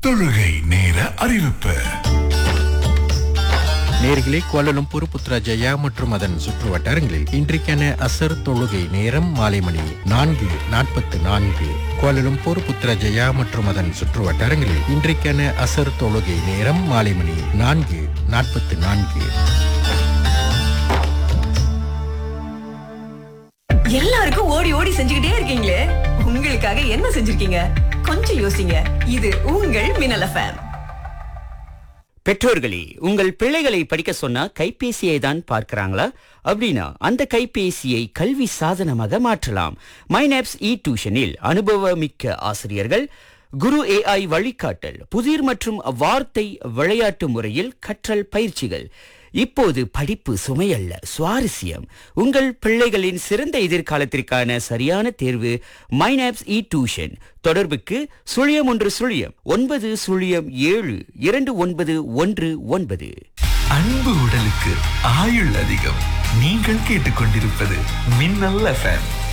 தொழுகை நேர அறிவிப்பு நேர்களே கோலலம்பூர் புத்ராஜயா மற்றும் அதன் சுற்று வட்டாரங்களில் இன்றைக்கான அசர் தொழுகை நேரம் மாலை மணி நான்கு நாற்பத்து நான்கு கோலலம்பூர் புத்ராஜயா மற்றும் அதன் சுற்று வட்டாரங்களில் இன்றைக்கான அசர் தொழுகை நேரம் மாலை மணி நான்கு நாற்பத்து நான்கு எல்லாருக்கும் ஓடி ஓடி செஞ்சுக்கிட்டே இருக்கீங்களே உங்களுக்காக என்ன செஞ்சிருக்கீங்க கொஞ்சம் யோசிங்க இது உங்கள் மின்னல் எஃப்எம் பெற்றோர்களே உங்கள் பிள்ளைகளை படிக்க சொன்னா கைபேசியை தான் பார்க்கறாங்களா அப்படின்னா அந்த கைபேசியை கல்வி சாதனமாக மாற்றலாம் மைனாப்ஸ் இ டியூஷனில் அனுபவமிக்க ஆசிரியர்கள் குரு ஏஐ வழிகாட்டல் புதிர் மற்றும் வார்த்தை விளையாட்டு முறையில் கற்றல் பயிற்சிகள் இப்போது படிப்பு சுமையல்ல சுவாரஸ்யம் உங்கள் பிள்ளைகளின் சிறந்த எதிர்காலத்திற்கான சரியான தேர்வு மைனாப்ஸ் இ டியூஷன் தொடர்புக்கு சுழியம் ஒன்று சுழியம் ஒன்பது சுழியம் ஏழு இரண்டு ஒன்பது ஒன்று ஒன்பது அன்பு உடலுக்கு ஆயுள் அதிகம் நீங்கள் கேட்டுக்கொண்டிருப்பது மின்னல் எஃப்எம்